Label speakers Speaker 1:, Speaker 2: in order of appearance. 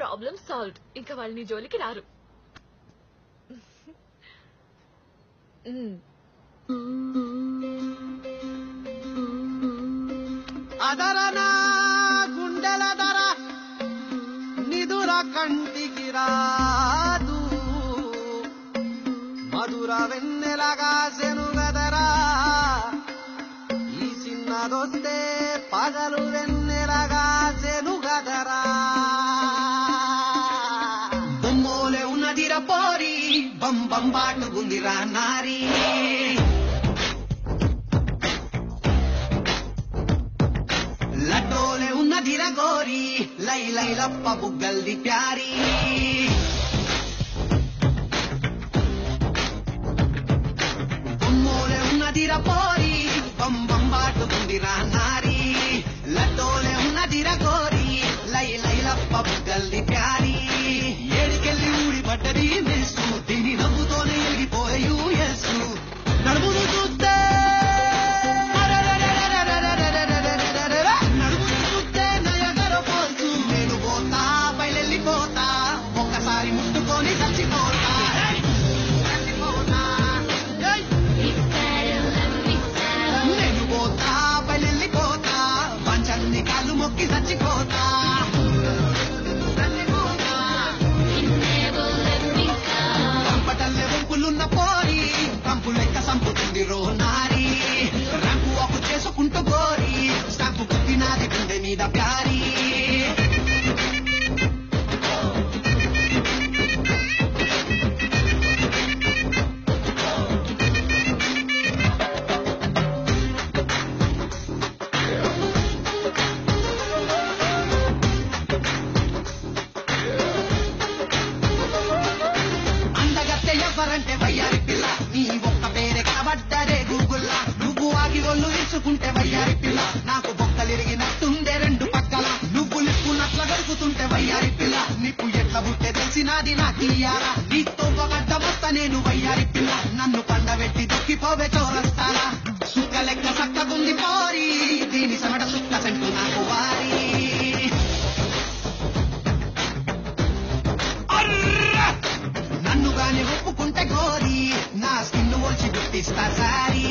Speaker 1: Problem solve ఇంకా వాళ్ళు నీ జోలికి రారు మ్,
Speaker 2: అదరనా గుండెల ధర నిదుర కంటికి రాదు మధుర వెన్నెలగా సెనుగదరా ఈ చిన్నదొస్తే పగలు వెన్నెలగా సెనుగదరా బొమ్మోలే ఉన్నదిర పోరి బం బం బాటుకుందిరా నారీ లడ్డోలే ఉన్నదిర గోరి లై లై లప్ప బుగ్గల్ది ప్యారీ బొమ్మోలే ఉన్నదిర పోరి బం బం బాటుకుందిరా నారీ లడ్డోలే ఉన్నదిర గోరి లై లై లప్ప బుగ్గల్ది ప్యారీ ఏడికెళ్ళి ఊడి పడ్డది మెస్సు దీని నవ్వుతోనే ఎగిపోయే యూఎస్ నడుమును చూస్తే నడుమును చూస్తే నయగర పోల్చు నేను పోతా బయలెళ్ళిపోతా ఒక్కసారి ముట్టుకొని చచ్చిపోతా చచ్చిపోతా ఏయ్! నేను పోతా బయలెళ్ళిపోతా పంచన్ని కాళ్ళు మొక్కి చచ్చిపోతా చచ్చిపోతా కంపటల్లే వంపులున్న పోరి కంపు లెక్క సంపుతుంది రో నారి రంగు అప్పు చేసుకుంటూ గోరి స్టాంపు కుట్టినాది గుండె మీద ప్యారీ అందగత్తె ఎవరంటే వయ్యారి పిల్ల నీ ఒక్క పేరే కనబడ్డరే గూగుల్లా నువ్వు ఆగి ఒళ్ళు ఇచ్చుకుంటే వయ్యారి పిల్ల నాకు బొక్కలిరిగినట్టుండే రెండు పక్కల నువ్వు లిప్పునట్ల గడుపుతుంటే వయ్యారి పిల్ల నీకు ఎట్ల బుట్టే తెలిసినది నాకియ్యారా నీతో పగడ్డ మొత్త నేను వయ్యారి పిల్ల నన్ను పండబెట్టి దొక్కిపోవే చోరస్తారా సుక్క లెక్క సక్కగుంది పోరి దీని సమట సుక్క సెంటు నాకు వారి అర్రా! నన్ను గాని ఒప్పుకుంటే గోరి నా స్కిన్ ఒలిచి గుర్తిస్తా సారీ